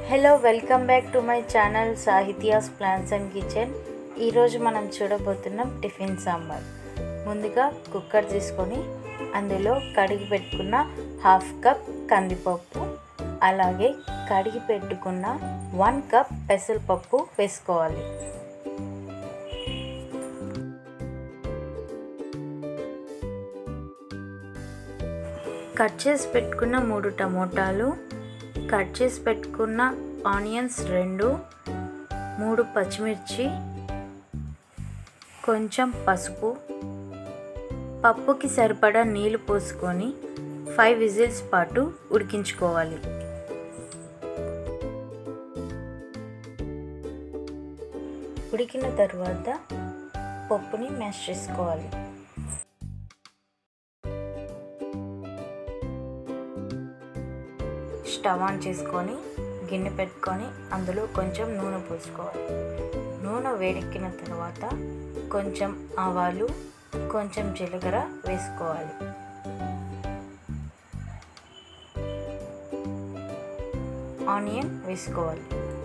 hello welcome back to my channel Sahithya's plans and kitchen ఈరోజు మనం చూడబోతున్నాం టిఫిన్ సాంబార్ ముందుగా కుక్కర్ తీసుకొని అందులో కడిగి పెట్టుకున్న హాఫ్ కప్ కందిపప్పు అలాగే కడిగి పెట్టుకున్న వన్ కప్ పెసరపప్పు వేసుకోవాలి కట్ చేసి పెట్టుకున్న మూడు టమోటాలు కట్ చేసి పెట్టుకున్న ఆనియన్స్ రెండు మూడు పచ్చిమిర్చి కొంచెం పసుపు పప్పుకి సరిపడా నీళ్ళు పోసుకొని ఫైవ్ విజిల్స్ పాటు ఉడికించుకోవాలి ఉడికిన తర్వాత పప్పుని మ్యాష్ చేసుకోవాలి స్టవ్ ఆన్ చేసుకొని గిన్నె పెట్టుకొని అందులో కొంచెం నూనె పోసుకోవాలి నూనె వేడెక్కిన తర్వాత కొంచెం ఆవాలు కొంచెం జీలకర్ర వేసుకోవాలి ఆనియన్ వేసుకోవాలి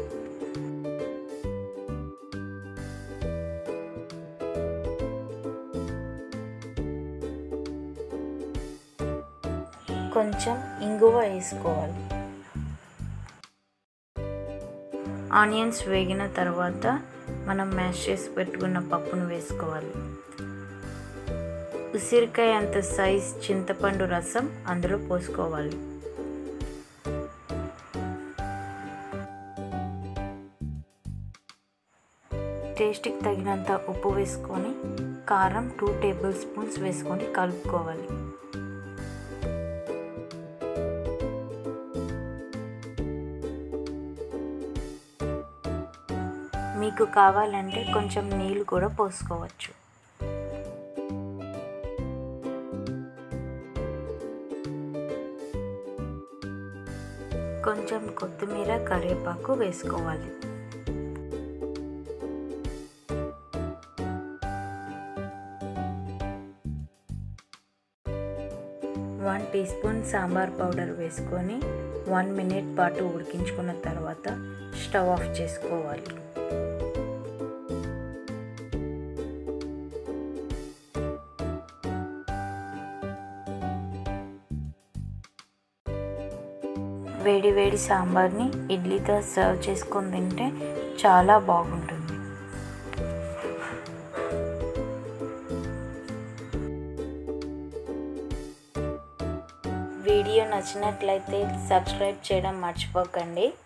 కొంచెం ఇంగువ వేసుకోవాలి ఆనియన్స్ వేగిన తర్వాత మనం మ్యాష్ చేసి పెట్టుకున్న పప్పును వేసుకోవాలి ఉసిరికాయ అంత సైజ్ చింతపండు రసం అందులో పోసుకోవాలి టేస్ట్కి తగినంత ఉప్పు వేసుకొని కారం టూ టేబుల్ స్పూన్స్ వేసుకొని కలుపుకోవాలి మీకు కావాలంటే కొంచెం నీళ్ళు కూడా పోసుకోవచ్చు కొంచెం కొత్తిమీర కరివేపాకు వేసుకోవాలి one teaspoon sambar powder వేసుకొని వన్ మినిట్ పాటు ఉడికించుకున్న తర్వాత స్టవ్ ఆఫ్ చేసుకోవాలి వేడి వేడి సాంబార్ని ఇడ్లీతో సర్వ్ చేసుకొని తింటే చాలా బాగుంటుంది వీడియో నచ్చినట్లయితే సబ్స్క్రైబ్ చేయడం మర్చిపోకండి